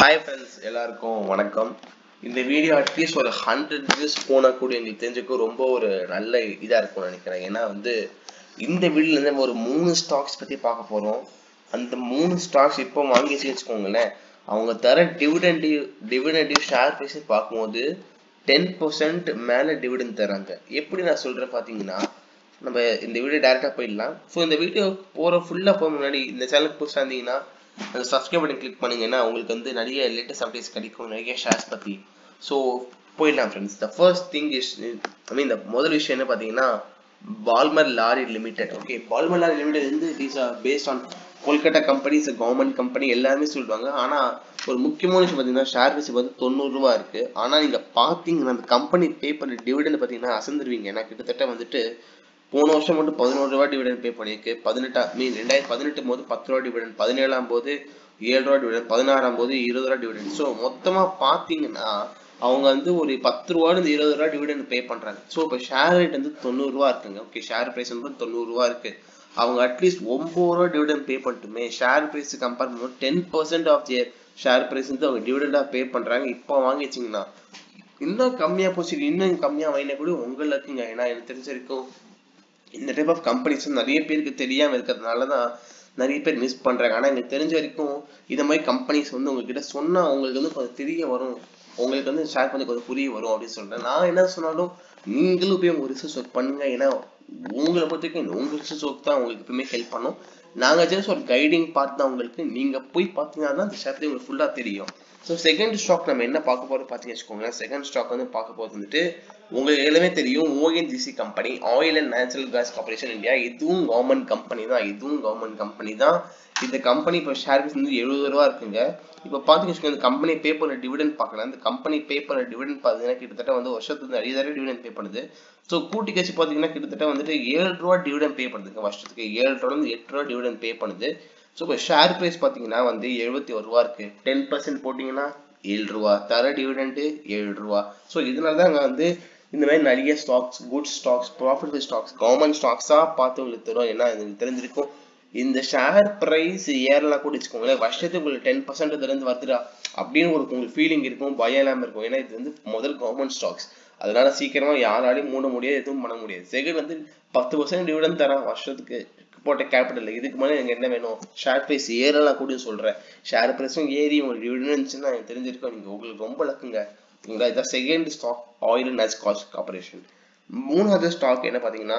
hi friends எல்லாருக்கும் வணக்கம் இந்த வீடியோ அட்லீஸ்ட் ஒரு ஹண்ட்ரட் வியூஸ் போனால் கூட எங்களுக்கு தெரிஞ்சுக்க ரொம்ப ஒரு நல்ல இதாக இருக்கும்னு நினைக்கிறேன் ஏன்னா வந்து இந்த வீடியோல இருந்து நம்ம ஒரு மூணு ஸ்டாக்ஸ் பற்றி பார்க்க போகிறோம் அந்த மூணு ஸ்டாக்ஸ் இப்போ வாங்கிச்சு வச்சுக்கோங்களேன் அவங்க தர டிவிடெண்ட் டிவிடெண்ட் ஷேர் ப்ரைஸ் பார்க்கும்போது டென் பர்சன்ட் மேலே டிவிடெண்ட் தராங்க எப்படி நான் சொல்கிறேன் பார்த்தீங்கன்னா நம்ம இந்த வீடியோ டேரெக்டாக போயிடலாம் ஸோ இந்த வீடியோ போகிற ஃபுல்லாக போக முன்னாடி இந்த சேனலுக்கு புதுசாக இருந்தீங்கன்னா அந்த சப்ஸ்கிரைப் பட்டன் கிளிக் பண்ணுங்கன்னா உங்களுக்கு வந்து நிறைய லேட்டஸ்ட் அப்டேட்ஸ் கிடைக்கும் நிறைய ஷேர்ஸ் பற்றி ஸோ போயிடலாம் friends the first thing is I mean இந்த முதல் விஷயம் என்ன பார்த்தீங்கன்னா Balmer Lawrie limited okay Balmer Lawrie limited வந்து it is based on Kolkata company is government company எல்லாருமே சொல்லுவாங்க ஆனால் ஒரு முக்கியமான விஷயம் பார்த்தீங்கன்னா ஷேர் பிரைஸ் வந்து தொண்ணூறுரூவா இருக்குது ஆனால் நீங்கள் பார்த்தீங்கன்னா அந்த கம்பெனி பே பண்ண டிவிடெண்ட் பார்த்தீங்கன்னா அசந்துருவீங்க ஏன்னா கிட்டத்தட்ட வந்துட்டு போன வருஷம் மட்டும் பதினோரு ரூபா டிவிடன் பே பண்ணியிருக்கு பதினெட்டா மீன் ரெண்டாயிரத்தி பதினெட்டு போது பத்து ரூபா டிவிடன் பதினேழாம் போது ஏழு ரூபா டிவிடன் பதினாறாம் போது இருபது ரூபா டிவிடன் ஸோ மொத்தமாக பார்த்தீங்கன்னா அவங்க வந்து ஒரு பத்து ரூபா இருந்து இருபது ரூபா டிவிடன் பே பண்ணுறாங்க ஸோ இப்போ ஷேர் ரேட் வந்து தொண்ணூறுரூவா இருக்குங்க ஓகே ஷேர் ப்ரைஸ் வந்து தொண்ணூறுரூவா இருக்கு அவங்க அட்லீஸ்ட் ஒம்பது ரூபா டிவிடன் பே பண்ணட்டுமே ஷேர் ப்ரைஸ் கம்பேர் பண்ணும்போது ten percent of their share price வந்து அவங்க டிவிடெண்டாக பே பண்ணுறாங்க இப்போ வாங்கி வச்சிங்கன்னா இன்னும் கம்மியாக போச்சு இன்னும் கம்மியாக வாங்கினா கூட உங்களுக்குங்க ஏன்னா எனக்கு தெரிஞ்ச வரைக்கும் இந்த டைப் ஆஃப் கம்பெனிஸ் நிறைய பேருக்கு தெரியாம இருக்கிறதுனால தான் நிறைய பேர் மிஸ் பண்றாங்க ஆனா எனக்கு தெரிஞ்ச வரைக்கும் இந்த மாதிரி கம்பெனிஸ் வந்து உங்ககிட்ட சொன்னா உங்களுக்கு வந்து கொஞ்சம் தெரிய வரும் உங்களுக்கு வந்து ஷேர் பண்ணி கொஞ்சம் புரிய வரும் அப்படின்னு சொல்றேன் நான் என்ன சொன்னாலும் நீங்களும் போய் உங்க ரிசர்ச் ஒர்க் பண்ணுங்க ஏன்னா உங்களை பொறுத்த வரைக்கும் உங்க ரிசர்ச் ஒர்க் தான் உங்களுக்கு எப்பவுமே ஹெல்ப் பண்ணும் நாங்க ஜஸ்ட் ஒரு கைடிங் பார்ட் தான் உங்களுக்கு நீங்க போய் பார்த்தீங்கன்னா தான் அந்த ஷேர் பத்தி உங்களுக்கு ஃபுல்லா தெரியும் ஸோ செகண்ட் ஸ்டாக் நம்ம என்ன பார்க்க போறோம் பார்த்தீங்கன்னு வச்சுக்கோங்களேன் செகண்ட் ஸ்டாக் வந்து பார்க்க போகிறது வந்துட்டு உங்களுக்கு எல்லாமே தெரியும் ONGC company oil and natural gas corporation India இதுவும் கவர்மெண்ட் கம்பெனி தான் இதுவும் கவர்மெண்ட் கம்பெனி தான் இந்த கம்பெனி இப்போ ஷேர் வந்து எழுபது ரூபா இருக்குங்க இப்போ பார்த்தீங்கன்னு இந்த கம்பெனி பே பண்ண டிவிடெண்ட் பார்க்கலாம் இந்த கம்பெனி பே பண்ண டிவிடெண்ட் பார்த்தீங்கன்னா கிட்டத்தட்ட வந்து வருஷத்துக்கு நிறைய தடவை டிவிடெண்ட் பே பண்ணுது ஸோ கூட்டி கட்சி பார்த்தீங்கன்னா கிட்டத்தட்ட வந்துட்டு ஏழு ரூபா டிவிடெண்ட் பே பண்ணுதுங்க வருஷத்துக்கு ஏழு ரூபாலேருந்து எட்டு ரூபா டிவிடெண்ட் பே பண்ணுது ஸோ இப்போ ஷேர் ப்ரைஸ் பார்த்தீங்கன்னா வந்து எழுபத்தி ஒரு ரூபா இருக்கு டென் பர்சன்ட் போட்டிங்கன்னா ஏழு ரூபா தர டிவிடெண்ட்டு ஏழு ரூபா ஸோ இதனால தான் அங்கே வந்து இந்த மாதிரி நிறைய stocks good stocks profitable stocks government ஸ்டாக்ஸாக பார்த்து உங்களுக்கு தரும் ஏன்னா எனக்கு தெரிஞ்சிருக்கும் இந்த ஷேர் ப்ரைஸ் ஏறலாம் கூட வச்சுக்கோங்களேன் வருஷத்துக்கு உங்களுக்கு டென் பர்சன்ட் இருந்து வருதுடா அப்படின்னு ஒரு உங்களுக்கு ஃபீலிங் இருக்கும் பயம் இல்லாமல் இருக்கும் ஏன்னா இது வந்து முதல் கவர்மெண்ட் ஸ்டாக்ஸ் அதனால சீக்கிரமா யாராலையும் மூட முடியாது எதுவும் பண்ண முடியாது செகண்ட் வந்து பத்து பர்சன்ட் டிவிடன் தரான் வருஷத்துக்கு போட்ட கேபிட்டல் இதுக்கு மேலே எனக்கு என்ன வேணும் ஷேர் ப்ரைஸ் ஏறலாம் கூட சொல்றேன் ஷேர் ப்ரைஸும் ஏறி உங்களுக்கு டிவிடன் இருந்துச்சுன்னா எனக்கு தெரிஞ்சிருக்கும் நீங்க உங்களுக்கு ரொம்ப லக்குங்க இங்க இதான் second stock oil and natural gas corporation மூணாவது ஸ்டாக் என்ன பார்த்தீங்கன்னா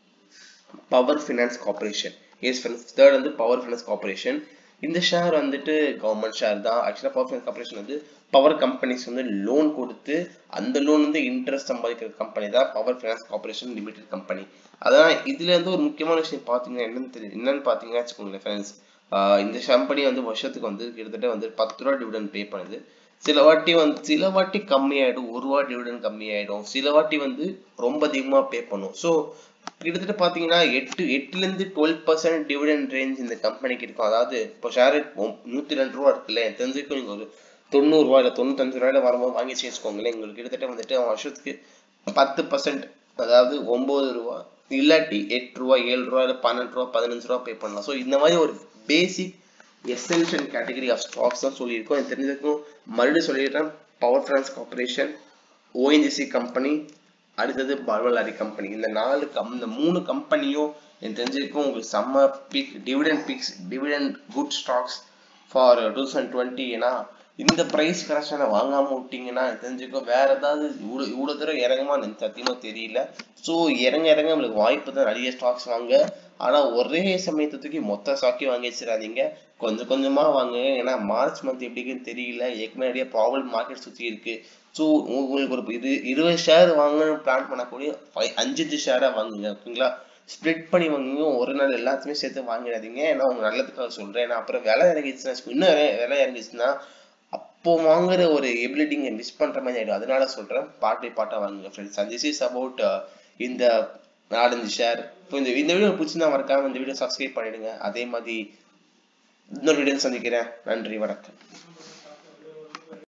power finance corporation yes friends third வந்து பவர் ஃபினான்ஸ் கார்பரேஷன் இந்த ஷேர் வந்துட்டு கவர்மெண்ட் ஷேர் தான் ஆக்சுவலாக பவர் ஃபினான்ஸ் கார்பரேஷன் வந்து பவர் கம்பெனிஸ் வந்து லோன் கொடுத்து அந்த லோன் வந்து இன்ட்ரெஸ்ட் சம்பாதிக்கிற கம்பெனி தான் power finance corporation limited company அதான் இதுல இருந்து ஒரு முக்கியமான விஷயம் பார்த்தீங்கன்னா என்னன்னு தெரியும் என்னன்னு பார்த்தீங்கன்னா வச்சுக்கோங்களேன் ஃப்ரெண்ட்ஸ் இந்த கம்பெனி வந்து வருஷத்துக்கு வந்து கிட்டத்தட்ட வந்து பத்து ரூபா டிவிடன் பே பண்ணுது சில வாட்டி வந்து சில வாட்டி கம்மியாயிடும் ஒரு ரூபா டிவிடன் கம்மியாயிடும் சில வாட்டி வந்து ரொம்ப அதிகமா பே பண்ணும் ஸோ கிட்டத்தட்ட பாத்தீங்கன்னா எட்டு எட்டுல இருந்து டுவெல் பர்சன்ட் டிவிடன் ரேஞ்ச் இந்த கம்பெனிக்கு இருக்கும் அதாவது இப்போ ஷேர் நூத்தி ரெண்டு ரூபா இருக்குல்ல தெரிஞ்சுக்கும் நீங்க ஒரு தொண்ணூறு ரூபா இல்ல தொண்ணூத்தஞ்சு ரூபாயில வரும்போது வாங்கி வச்சுக்கோங்களேன் உங்களுக்கு கிட்டத்தட்ட வந்துட்டு வருஷத்துக்கு பத்து பர்சன்ட் அதாவது ஒன்பது ரூபா இல்லாட்டி எட்டு ரூபா ஏழு ரூபா இல்லை பன்னெண்டு ரூபா பதினஞ்சு ரூபா பே பண்ணலாம் ஸோ இந்த மாதிரி ஒரு basic essential category of stocks தான் சொல்லியிருக்கோம் எனக்கு தெரிஞ்சதுக்கும் மறுபடியும் சொல்லிடுறேன் power finance corporation ONGC company அடுத்தது பல்வலாரி கம்பெனி இந்த நாலு கம் இந்த மூணு கம்பெனியும் எனக்கு தெரிஞ்சிருக்கும் உங்களுக்கு செம்ம big dividend picks dividend good stocks for two thousand twenty ஏன்னா இந்த ப்ரைஸ் கரெக்ஷனை வாங்காம விட்டீங்கன்னா தெரிஞ்சுக்கோ வேற ஏதாவது இவ்வளோ இவ்வளோ தூரம் இறங்குமா எனக்கு சத்தியமா தெரியல ஸோ இறங்க இறங்க நம்மளுக்கு வாய்ப்பு தான் நிறைய ஸ்டாக்ஸ் வாங்க ஆனால் ஒரே சமயத்தை தூக்கி மொத்த ஸ்டாக்கே வாங்கி வச்சிடாதீங்க கொஞ்சம் கொஞ்சமா வாங்க ஏன்னா மார்ச் மந்த் எப்படின்னு தெரியல ஏற்கனவே நிறைய ப்ராப்ளம் மார்க்கெட் சுற்றி இருக்கு ஸோ உங்களுக்கு ஒரு இது இருபது ஷேர் வாங்கணும்னு பிளான் பண்ணக்கூடிய அஞ்சு அஞ்சு ஷேராக வாங்குங்க ஓகேங்களா ஸ்ப்ளிட் பண்ணி வாங்குங்க ஒரு நாள் எல்லாத்தையுமே சேர்த்து வாங்கிடாதீங்க ஏன்னா உங்க நல்லதுக்காக சொல்றேன் ஏன்னா அப்புறம் விலை இறங்கிச்சுன்னா இன்னும் விலை இறங்கிச்சுன்னா அப்போ வாங்குற ஒரு எபிலிட்டிங்க மிஸ் பண்ற மாதிரி ஆயிடும் அதனால சொல்றேன் பாட்டை பாட்டா வாங்குங்க friends and this is about இந்த நாலஞ்சு ஷேர் இப்போ இந்த இந்த வீடியோ பிடிச்சிருந்தா மறக்காம இந்த வீடியோ சப்ஸ்கிரைப் பண்ணிடுங்க அதே மாதிரி இன்னொரு வீடியோ சந்திக்கிறேன் நன்றி வணக்கம்